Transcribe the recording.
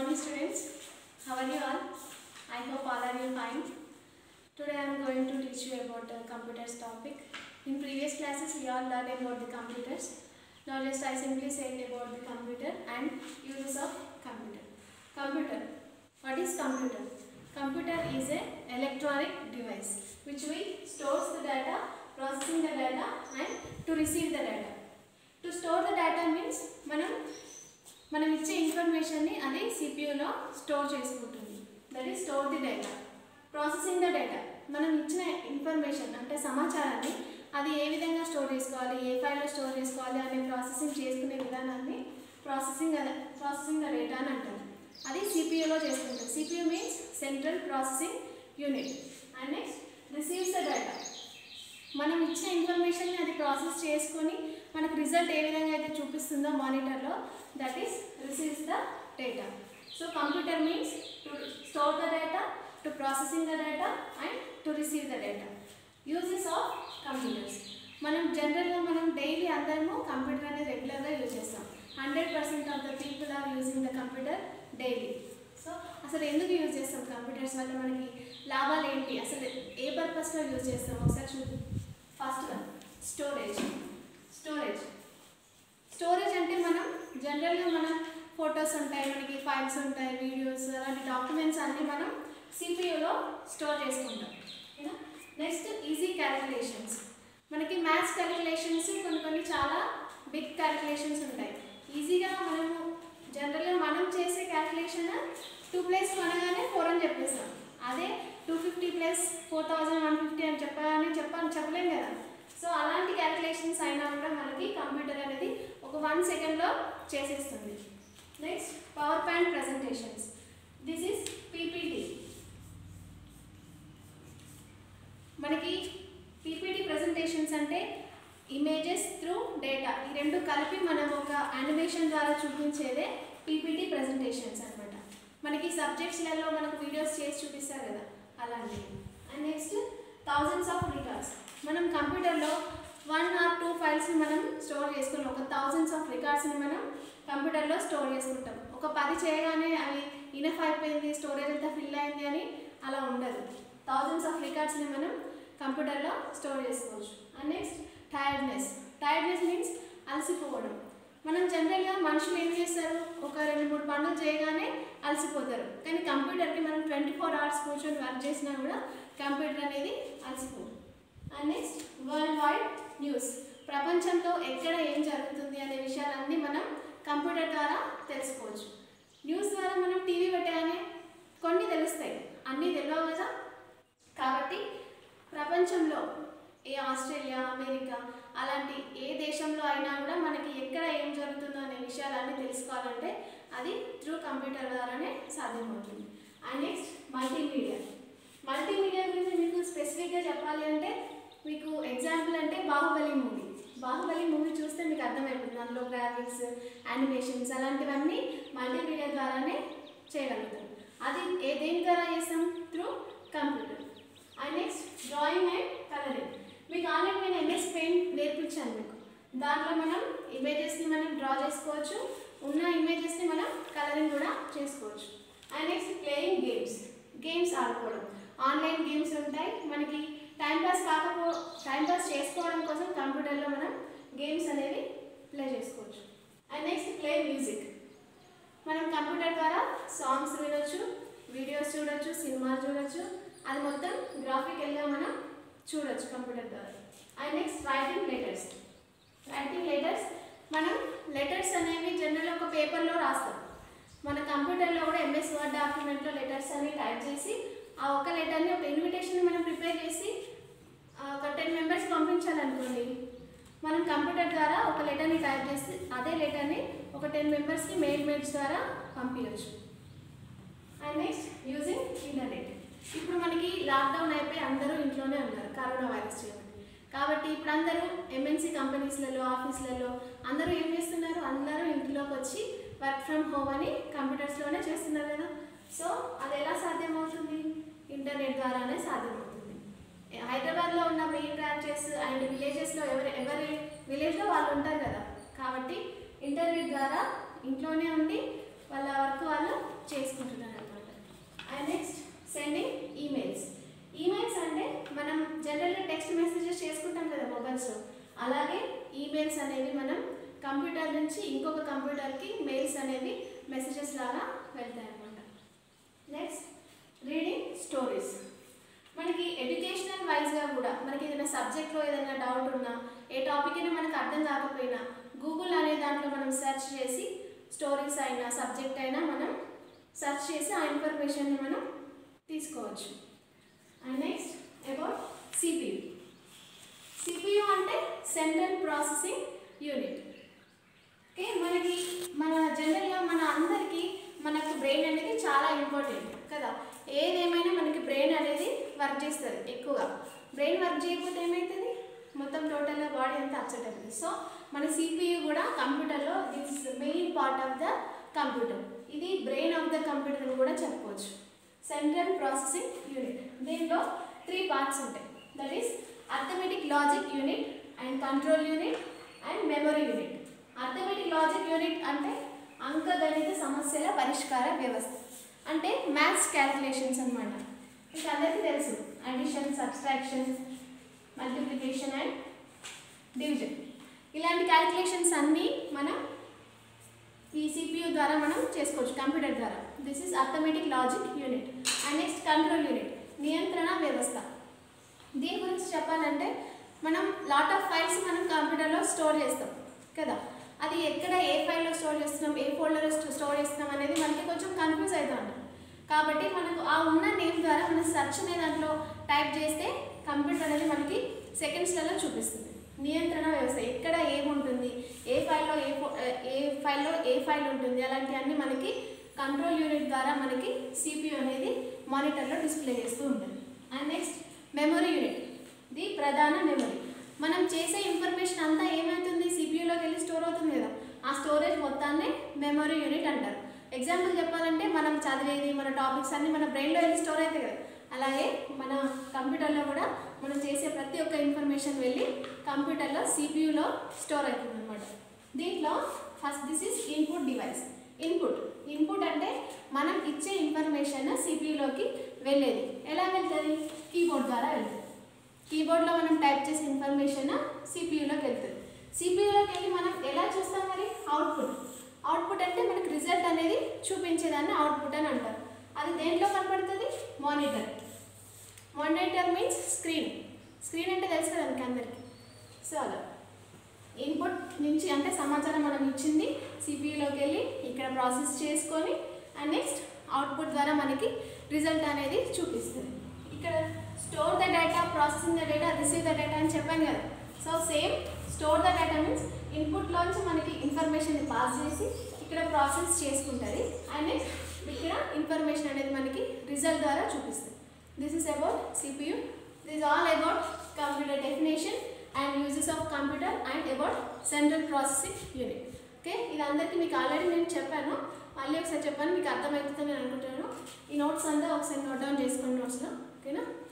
morning students. How are you all? I hope all are you fine. Today I am going to teach you about the computers topic. In previous classes we all learned about the computers. Now just I simply say about the computer and uses of computer. Computer. What is computer? Computer is a electronic device which we stores the data, processing the data and to receive the data. To store the data means మనం మనం ఇచ్చే ఇన్ఫర్మేషన్ని అది సిపియూలో store చేసుకుంటుంది that is store the data processing the data మనం ఇచ్చిన information అంటే సమాచారాన్ని అది ఏ విధంగా స్టోర్ చేసుకోవాలి ఏ ఫైల్లో స్టోర్ చేసుకోవాలి అనే ప్రాసెసింగ్ చేసుకునే విధానాన్ని ప్రాసెసింగ్ ప్రాసెసింగ్ ద డేటా అని అంటారు అది సిపియూలో చేసుకుంటాం CPU means central processing unit and next receives the data మనం ఇచ్చిన ఇన్ఫర్మేషన్ని అది ప్రాసెస్ చేసుకొని మనకు రిజల్ట్ ఏ విధంగా అయితే చూపిస్తుందో మానిటర్లో that is receives the data so computer means to store the data to processing the data and to receive the data uses of computers మనం జనరల్గా మనం డైలీ అందరము కంప్యూటర్ అనేది రెగ్యులర్గా యూజ్ చేస్తాం hundred percent of the people are using the computer daily so అసలు ఎందుకు use చేస్తాం కంప్యూటర్స్ వల్ల మనకి లాభాలు ఏంటి అసలు ఏ పర్పస్లో యూజ్ చేస్తాం ఒకసారి చూద్దాం first one storage storage storage అంటే మనం జనరల్గా మనం ఫొటోస్ ఉంటాయి మనకి ఫైల్స్ ఉంటాయి వీడియోస్ అలాంటి డాక్యుమెంట్స్ అన్నీ మనం సిపియూలో స్టోర్ చేసుకుంటాం ఓకేనా నెక్స్ట్ ఈజీ క్యాలిక్యులేషన్స్ మనకి మ్యాథ్స్ క్యాలిక్యులేషన్స్ కొన్ని కొన్ని చాలా బిగ్ క్యాలిక్యులేషన్స్ ఉంటాయి ఈజీగా మనము జనరల్గా మనం చేసే క్యాలిక్యులేషన్ టూ ప్లస్ అనగానే ఫోర్ అని చెప్పేస్తాం అదే two fifty plus four thousand one fifty అని చెప్పాలని చెప్పని చెప్పలేం కదా సో అలాంటి క్యాలిక్యులేషన్స్ అయినా కూడా మనకి కంప్యూటర్ అనేది ఒక వన్ సెకండ్లో చేసేస్తుంది next power point presentations this is PPT మనకి పీపీటీ ప్రజెంటేషన్స్ అంటే ఇమేజెస్ త్రూ డేటా ఈ రెండు కలిపి మనం ఒక యానిమేషన్ ద్వారా చూపించేదే పీపీటీ ప్రజెంటేషన్స్ అనమాట మనకి సబ్జెక్ట్స్లలో మనకు వీడియోస్ చేసి చూపిస్తారు కదా అలాంటివి and next thousands of records మనం కంప్యూటర్లో వన్ ఆర్ టూ ఫైల్స్ని మనం స్టోర్ చేసుకున్నాం ఒక థౌజండ్స్ ఆఫ్ రికార్డ్స్ని మనం కంప్యూటర్లో స్టోర్ చేసుకుంటాం ఒక పది చేయగానే అవి ఇనఫ్ అయిపోయింది స్టోరేజ్ అంతా ఫిల్ అయింది అని అలా ఉండదు థౌజండ్స్ ఆఫ్ రికార్డ్స్ని మనం కంప్యూటర్లో స్టోర్ చేసుకోవచ్చు and next tiredness tiredness means అలసిపోవడం మనం జనరల్గా మనుషులు ఏం చేస్తారు ఒక రెండు మూడు పనులు చేయగానే అలసిపోతారు కానీ కంప్యూటర్కి మనం ట్వంటీ ఫోర్ అవర్స్ కూర్చొని వర్క్ చేసినా కూడా కంప్యూటర్ అనేది అలసిపోదు and next world wide news ప్రపంచంలో ఎక్కడ ఏం జరుగుతుంది అనే విషయాలన్నీ మనం కంప్యూటర్ ద్వారా తెలుసుకోవచ్చు న్యూస్ ద్వారా మనం టీవీ పెట్టగానే కొన్ని తెలుస్తాయి అన్నీ తెలియవు కదా కాబట్టి ప్రపంచంలో ఏ ఆస్ట్రేలియా అమెరికా అలాంటి ఏ దేశంలో అయినా కూడా మనకి ఎక్కడ ఏం జరుగుతుందో అనే విషయాలన్నీ తెలుసుకోవాలంటే అది త్రూ కంప్యూటర్ ద్వారానే సాధ్యమవుతుంది అండ్ నెక్స్ట్ మల్టీమీడియా మల్టీమీడియా గురించి మీకు స్పెసిఫిక్గా చెప్పాలి అంటే మీకు ఎగ్జాంపుల్ అంటే బాహుబలి మూవీ బాహుబలి మూవీ చూస్తే మీకు అర్థమైపోతుంది అందులో గ్రాఫిక్స్ యానిమేషన్స్ అలాంటివన్నీ మల్టీమీడియా ద్వారానే చేయగలుగుతాం అది ఏ దేని ద్వారా చేస్తాం through computer and next drawing and colouring మీకు ఆల్రెడీ నేను ఎంఎస్ పెయింట్ నేర్పించాను మీకు దాంట్లో మనం ఇమేజెస్ని మనం డ్రా చేసుకోవచ్చు ఉన్న ఇమేజెస్ని మనం కలరింగ్ కూడా చేసుకోవచ్చు and next playing games games ఆడుకోవడం ఆన్లైన్ గేమ్స్ ఉంటాయి మనకి టైంపాస్ కాకపో టైంపాస్ చేసుకోవడం కోసం కంప్యూటర్లో మనం గేమ్స్ అనేవి ప్లే చేసుకోవచ్చు అండ్ నెక్స్ట్ ప్లే మ్యూజిక్ మనం కంప్యూటర్ ద్వారా సాంగ్స్ వినొచ్చు వీడియోస్ చూడొచ్చు సినిమాలు చూడొచ్చు అది మొత్తం గ్రాఫికల్గా మనం చూడొచ్చు కంప్యూటర్ ద్వారా and next writing letters writing letters మనం లెటర్స్ అనేవి జనరల్ ఒక పేపర్లో రాస్తాం మన కంప్యూటర్లో కూడా ఎంఎస్ వర్డ్ డాక్యుమెంట్లో లెటర్స్ అన్ని టైప్ చేసి ఆ ఒక లెటర్ని ఒక ఇన్విటేషన్ మనం ప్రిపేర్ చేసి ఆ, ఒక టెన్ మెంబర్స్ పంపించాలనుకోండి మనం కంప్యూటర్ ద్వారా ఒక లెటర్ని టైప్ చేసి అదే లెటర్ని ఒక టెన్ మెంబర్స్కి మెయిల్ మెయిల్స్ ద్వారా పంపించవచ్చు అండ్ నెక్స్ట్ యూజింగ్ ఇంటర్నెట్ ఇప్పుడు మనకి లాక్డౌన్ అయిపోయి అందరూ ఇంట్లోనే ఉన్నారు కరోనా వైరస్ చేయబట్టి కాబట్టి ఇప్పుడు అందరూ ఎంఎన్సీ కంపెనీస్లలో ఆఫీస్లలో అందరూ ఏం చేస్తున్నారు అందరూ ఇంట్లోకి వచ్చి వర్క్ ఫ్రమ్ హోమ్ అని కంప్యూటర్స్లోనే చేస్తున్నారు కదా సో అది ఎలా సాధ్యమవుతుంది ఇంటర్నెట్ ద్వారానే సాధ్యమవుతుంది హైదరాబాద్లో ఉన్న మెయిన్ బ్రాంచెస్ అండ్ విలేజెస్లో ఎవరి ఎవరి విలేజ్లో వాళ్ళు ఉంటారు కదా కాబట్టి ఇంటర్నెట్ ద్వారా ఇంట్లోనే ఉండి వాళ్ళ వర్క్ వాళ్ళు చేసి అనేవి మనం కంప్యూటర్ నుంచి ఇంకొక కంప్యూటర్కి మెయిల్స్ అనేవి మెసేజెస్ లాగా వెళ్తాయి అన్నమాట నెక్స్ట్ రీడింగ్ స్టోరీస్ మనకి ఎడ్యుకేషనల్ వైజ్గా కూడా మనకి ఏదైనా సబ్జెక్ట్లో ఏదైనా డౌట్ ఉన్నా ఏ టాపిక్ అయినా మనకు అర్థం కాకపోయినా గూగుల్ అనే దాంట్లో మనం సెర్చ్ చేసి స్టోరీస్ అయినా సబ్జెక్ట్ అయినా మనం సెర్చ్ చేసి ఆ ఇన్ఫర్మేషన్ని మనం తీసుకోవచ్చు and next about CPU CPU అంటే సెంట్రల్ ప్రాసెసింగ్ యూనిట్ ఓకే మనకి మన జనరల్గా మన అందరికీ మనకు బ్రెయిన్ అనేది చాలా ఇంపార్టెంట్ కదా ఏదేమైనా మనకి బ్రెయిన్ అనేది వర్క్ చేస్తుంది ఎక్కువగా బ్రెయిన్ వర్క్ చేయకపోతే ఏమవుతుంది మొత్తం టోటల్గా బాడీ అంతా అప్సెట్ అవుతుంది సో మన సిపియు కూడా కంప్యూటర్లో this is main part of the computer ఇది బ్రెయిన్ ఆఫ్ ద కంప్యూటర్ అని కూడా చెప్పుకోవచ్చు సెంట్రల్ ప్రాసెసింగ్ యూనిట్ దీనిలో త్రీ పార్ట్స్ ఉంటాయి that is arithmetic logic unit and control unit and memory unit arithmetic logic unit అంటే అంకగణిత సమస్యల పరిష్కార వ్యవస్థ అంటే మ్యాథ్స్ క్యాలిక్యులేషన్స్ అనమాట మీకు అందరికీ తెలుసు addition subtraction multiplication and division ఇలాంటి క్యాలిక్యులేషన్స్ అన్నీ మనం ఈ సిపియు ద్వారా మనం చేసుకోవచ్చు కంప్యూటర్ ద్వారా this is arithmetic logic unit and next control unit నియంత్రణ వ్యవస్థ దీని గురించి చెప్పాలంటే మనం లాట్ ఆఫ్ ఫైల్స్ మనం కంప్యూటర్లో స్టోర్ చేస్తాం కదా అది ఎక్కడ ఏ ఫైల్లో స్టోర్ చేస్తున్నాం ఏ ఫోల్డర్లో స్టోర్ చేస్తున్నాం అనేది మనకి కొంచెం కన్ఫ్యూజ్ అవుతాం కాబట్టి మనకు ఆ ఉన్న నేమ్ ద్వారా మనం సెర్చ్ అనే దాంట్లో టైప్ చేస్తే కంప్యూటర్ అనేది మనకి సెకండ్స్లలో చూపిస్తుంది నియంత్రణ వ్యవస్థ ఎక్కడ ఏముంటుంది ఏ ఫైల్లో ఏ ఫో- ఏ ఫైల్లో ఏ ఫైల్ ఉంటుంది అలాంటివన్నీ మనకి కంట్రోల్ యూనిట్ ద్వారా మనకి సిపియు అనేది మానిటర్లో డిస్ప్లే చేస్తూ ఉంటుంది and next memory unit the ప్రధాన మెమరీ మనం చేసే ఇన్ఫర్మేషన్ అంతా ఏమవుతుంది సిపియూలోకి వెళ్ళి స్టోర్ అవుతుంది కదా ఆ స్టోరేజ్ మొత్తాన్నే మెమరీ యూనిట్ అంటారు ఎగ్జాంపుల్ చెప్పాలంటే మనం చదివేది మన టాపిక్స్ అన్నీ మన బ్రెయిన్లో వెళ్ళి స్టోర్ అవుతాయి కదా అలాగే మన కంప్యూటర్లో కూడా మనం చేసే ప్రతి ఒక్క ఇన్ఫర్మేషన్ వెళ్ళి కంప్యూటర్లో సిపియూలో స్టోర్ అవుతుంది అనమాట దీంట్లో first this is input device input input అంటే మనం ఇచ్చే ఇన్ఫర్మేషన్ సిపియూలోకి వెళ్ళేది ఎలా వెళ్తుంది కీబోర్డ్ ద్వారా వెళ్తుంది కీబోర్డ్లో మనం టైప్ చేసే ఇన్ఫర్మేషన్ సిపియూలోకి వెళ్తుంది సిపియూలోకి వెళ్ళి మనం ఎలా చూస్తాం మరి అవుట్పుట్ అవుట్పుట్ అంటే మనకి రిజల్ట్ అనేది చూపించేదాన్ని అవుట్పుట్ అని అంటారు అది దేంట్లో కనపడుతుంది monitor monitor means screen screen అంటే తెలుసు కదా మీకు అందరికీ సో అలా ఇన్పుట్ నుంచి అంటే సమాచారం మనం ఇచ్చింది సిపియూలోకి వెళ్ళి ఇక్కడ ప్రాసెస్ చేసుకొని అండ్ నెక్స్ట్ అవుట్పుట్ ద్వారా మనకి రిజల్ట్ అనేది చూపిస్తుంది ఇక్కడ store the data processing the data receive the data అని చెప్పాను కదా so same store the data means ఇన్పుట్లోంచి మనకి ఇన్ఫర్మేషన్ పాస్ చేసి ఇక్కడ ప్రాసెస్ చేసుకుంటుంది అండ్ నెక్స్ట్ ఇక్కడ ఇన్ఫర్మేషన్ అనేది మనకి రిజల్ట్ ద్వారా చూపిస్తుంది this is about CPU this all about computer definition and uses of computer and about central processing unit okay ఇది అందరికీ మీకు ఆల్రెడీ నేను చెప్పాను మళ్ళీ ఒకసారి చెప్పాను మీకు అర్థమవుతుందని నేను అనుకుంటున్నాను ఈ నోట్స్ అంతా ఒకసారి నోట్ డౌన్ చేసుకోండి నోట్స్లో ఓకేనా